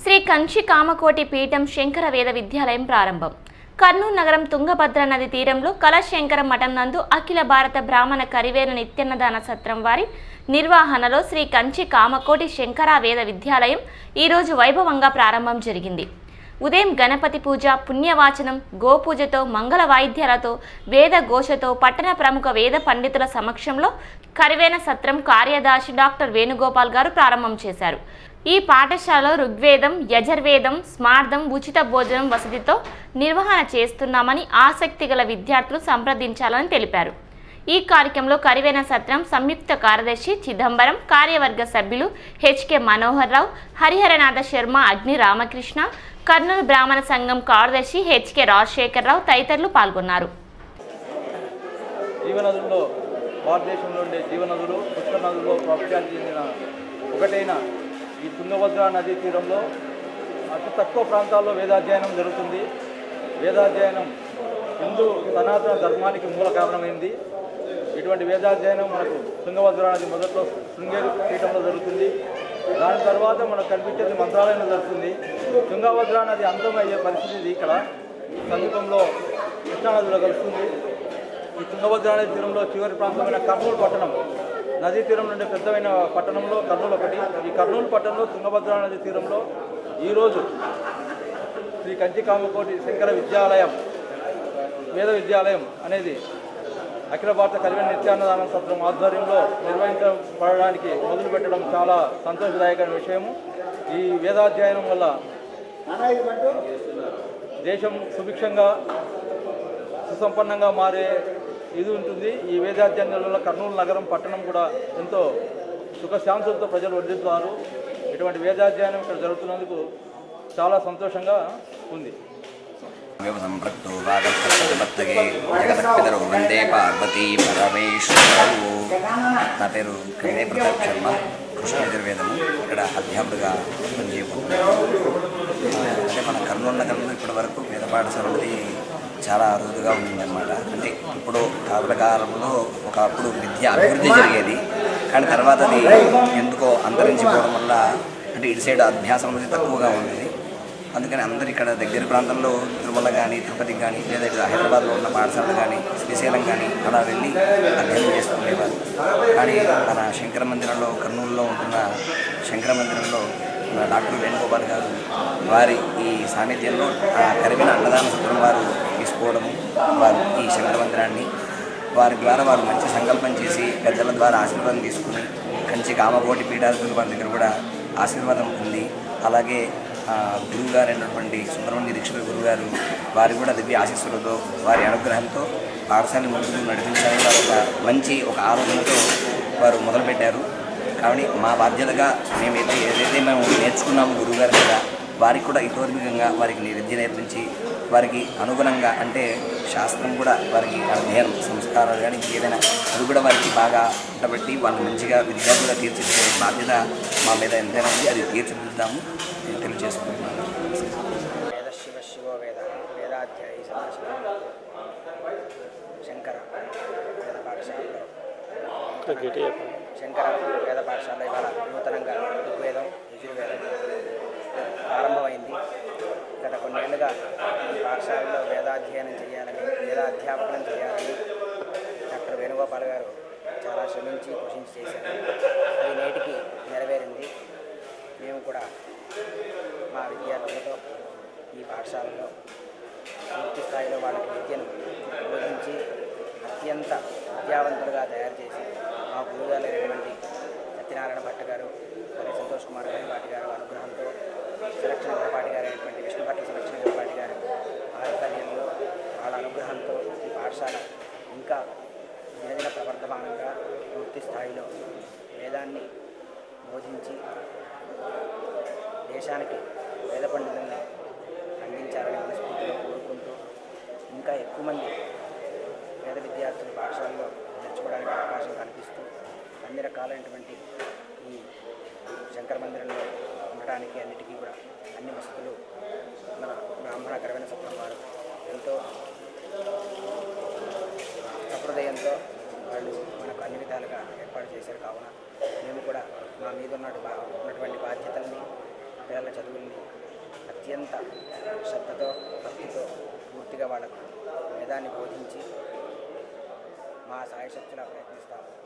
శ్రీ కంచి కామకోటి పీఠం శంకర వేద విద్యాలయం ప్రారంభం కర్నూలు నగరం తుంగభద్ర నది తీరంలో కళశంకర మఠం నందు అఖిల భారత బ్రాహ్మణ కరివేల నిత్యన్నదాన సత్రం వారి నిర్వహణలో శ్రీ కంచి కామకోటి శంకర వేద విద్యాలయం ఈరోజు వైభవంగా ప్రారంభం జరిగింది ఉదయం గణపతి పూజ పుణ్యవాచనం గోపూజతో మంగళ వాయిద్యాలతో వేద ఘోషతో పట్టణ ప్రముఖ వేద పండితుల సమక్షంలో కరివేన సత్రం కార్యదర్శి డాక్టర్ వేణుగోపాల్ గారు ప్రారంభం చేశారు ఈ పాఠశాలలో ఋగ్వేదం యజుర్వేదం స్మార్థం ఉచిత భోజనం వసతితో నిర్వహణ చేస్తున్నామని ఆసక్తి గల విద్యార్థులు సంప్రదించాలని తెలిపారు ఈ కార్యక్రమంలో కరివేన సత్రం సంయుక్త కార్యదర్శి చిదంబరం కార్యవర్గ సభ్యులు హెచ్కే మనోహర్ రావు హరిహరనాథ శర్మ అగ్ని రామకృష్ణ కర్నూలు బ్రాహ్మణ సంఘం కార్యదర్శి హెచ్కే రాజశేఖర్ రావు తదితరులు పాల్గొన్నారు జీవనదుల్లో భారతదేశంలో ఉండే జీవనదులు పుష్కర నదుల్లో ప్రఖ్యాతి చెందిన ఒకటైన ఈ తుంగభద్ర నదీ తీరంలో అతి తక్కువ ప్రాంతాల్లో వేదాధ్యయనం జరుగుతుంది వేదాధ్యయనం హిందూ సనాతన ధర్మానికి మూల కారణమైంది ఇటువంటి వేదాధ్యయనం మనకు తుంగభద్ర నది మొదట్లో శృంగేరి పీఠంలో జరుగుతుంది దాని తర్వాత మనకు కనిపించేది మంత్రాలయంలో జరుగుతుంది తుంగభద్ర నది అంతమయ్యే పరిస్థితి ఇది ఇక్కడ సమీపంలో కృష్ణానదిలో కలుస్తుంది ఈ తుంగభద్ర నది తీరంలో చివరి ప్రాంతమైన కర్నూలు పట్టణం నదీ తీరం నుండి పెద్దమైన పట్టణంలో కర్నూలు ఒకటి ఈ కర్నూలు పట్టణంలో తుంగభద్ర నది తీరంలో ఈరోజు శ్రీ కంచి కామకోటి శంకర విద్యాలయం వేద విద్యాలయం అనేది అఖిల భారత కలివెన నిత్యాన్నదాన సత్రం ఆధ్వర్యంలో నిర్వహించబడడానికి మొదలు పెట్టడం చాలా సంతోషదాయకమైన విషయము ఈ వేదాధ్యయనం వల్ల దేశం సుభిక్షంగా సుసంపన్నంగా మారే ఇది ఉంటుంది ఈ వేదాధ్యయనం వల్ల కర్నూలు నగరం పట్టణం కూడా ఎంతో సుఖశాంతులతో ప్రజలు వర్ధిస్తున్నారు ఇటువంటి వేదాధ్యయనం ఇక్కడ జరుగుతున్నందుకు చాలా సంతోషంగా ఉంది एव सम्पृक्तो वागस्तपत्तगे जगदपितरौ वन्दे పార్వతీ పరమేశ్వరవు నా పేరు కవిదే ప్రతాప్ శర్మ కృష్ణ యజుర్వేదము ఇక్కడ అధ్యాపకుడిగా పనిచేయబోతున్నాను అంటే మన కర్నూలు నగరంలో ఇప్పటి వరకు వేద పాఠశాల అనేది చాలా అరుదుగా ఉందన్నమాట అంటే ఇప్పుడు కాపుల కాలంలో ఒకప్పుడు విద్య అభివృద్ధి జరిగేది కానీ తర్వాత అది ఎందుకో అంతరించిపోవడం వల్ల అంటే ఇటు సైడ్ అభ్యాసం అనేది తక్కువగా ఉండేది అందుకని అందరు ఇక్కడ దగ్గర ప్రాంతంలో తిరుమల కానీ తిరుపతికి కానీ లేదా ఇటు హైదరాబాద్లో ఉన్న పాఠశాలలు కానీ శ్రీశైలం కానీ అలా వెళ్ళి అధ్యయనం చేస్తుండేవారు కానీ మన శంకర మందిరంలో కర్నూలులో ఉంటున్న శంకర మందిరంలో మన డాక్టర్ వేణుగోపాల్ గారు వారి ఈ సాన్నిధ్యంలో ఆ కరిగిన అన్నదాన సత్రం వారు తీసుకోవడము వారు ఈ శంకర మందిరాన్ని వారి ద్వారా వారు మంచి సంకల్పం చేసి పెద్దల ద్వారా ఆశీర్వాదం తీసుకుని కంచి కామకోటి పీఠాధిపతుల వారి దగ్గర కూడా ఆశీర్వాదం ఉంది అలాగే ఆ, గురువు గారు అయినటువంటి సుబ్రహ్మణ్య దీక్షిత గురువు గారు వారి కూడా దివ్య ఆశీస్సులతో వారి అనుగ్రహంతో పాఠశాలని ముందుకు నడిపించాలని వారు ఒక మంచి ఒక ఆలోచనతో వారు మొదలుపెట్టారు కాబట్టి మా బాధ్యతగా మేమైతే ఏదైతే మేము నేర్చుకున్నామో గురువు గారి మీద వారికి కూడా ఇతోత్మికంగా వారికి విద్య నేర్పించి వారికి అనుగుణంగా అంటే శాస్త్రం కూడా వారికి అధ్యయనం సంస్కారాలు కానీ ఏదైనా అది కూడా వారికి బాగా ఉండబట్టి వాళ్ళు మంచిగా విద్యార్థులుగా తీర్చిదిద్దే బాధ్యత మా మీద ఎంతైనా ఉంది అది తీర్చిదిద్దాము నేను తెలియజేసుకుంటున్నాను వేద శివ శివో వేద వేదాధ్యాయి సదాశివ శంకర వేద పాఠశాలలో శంకర వేద పాఠశాల ఇవాళ నూతనంగా ఋగ్వేదం యజుర్వేదం ప్రారంభమైంది గత కొన్నేళ్లుగా ఈ పాఠశాలలో వేదాధ్యయనం చేయాలని వేదాధ్యాపకం చేయాలని డాక్టర్ వేణుగోపాల్ గారు చాలా శ్రమించి కృషించి చేశారు అది నేటికి నెరవేరింది మేము కూడా మా విద్యార్థులతో ఈ పాఠశాలలో పూర్తి స్థాయిలో వాళ్ళకి విద్యను బోధించి అత్యంత విద్యావంతులుగా తయారు చేసి మా గురువుగారైనటువంటి సత్యనారాయణ భట్ గారు మరియు సంతోష్ కుమార్ గారి పాటి గారు అనుగ్రహంతో సులక్షణ గణపాటి గారు అయినటువంటి విష్ణు భట్ల సులక్షణ గణపాటి గారు ఆధ్వర్యంలో వాళ్ళ అనుగ్రహంతో ఈ పాఠశాల ఇంకా దినదిన ప్రవర్ధమానంగా పూర్తి స్థాయిలో వేదాన్ని బోధించి దేశానికి వేద పండితుల్ని అందించాలని మనస్ఫూర్తిగా కోరుకుంటూ ఇంకా ఎక్కువ మంది పేద విద్యార్థులు పాఠశాలలో నేర్చుకోవడానికి అవకాశం కల్పిస్తూ అన్ని రకాలైనటువంటి ఈ శంకర మందిరంలో ఉండటానికి అన్నిటికీ కూడా అన్ని వసతులు మన బ్రాహ్మణ కరవైన సత్రం వారు ఎంతో సహృదయంతో వాళ్ళు మనకు అన్ని విధాలుగా ఏర్పాటు చేశారు కావున మేము కూడా మా మీద ఉన్న ఉన్నటువంటి బాధ్యతల్ని పిల్లల చదువుల్ని అత్యంత శ్రద్ధతో భక్తితో పూర్తిగా వాళ్ళకు వేదాన్ని బోధించి మా సాయశక్తులా ప్రయత్నిస్తాము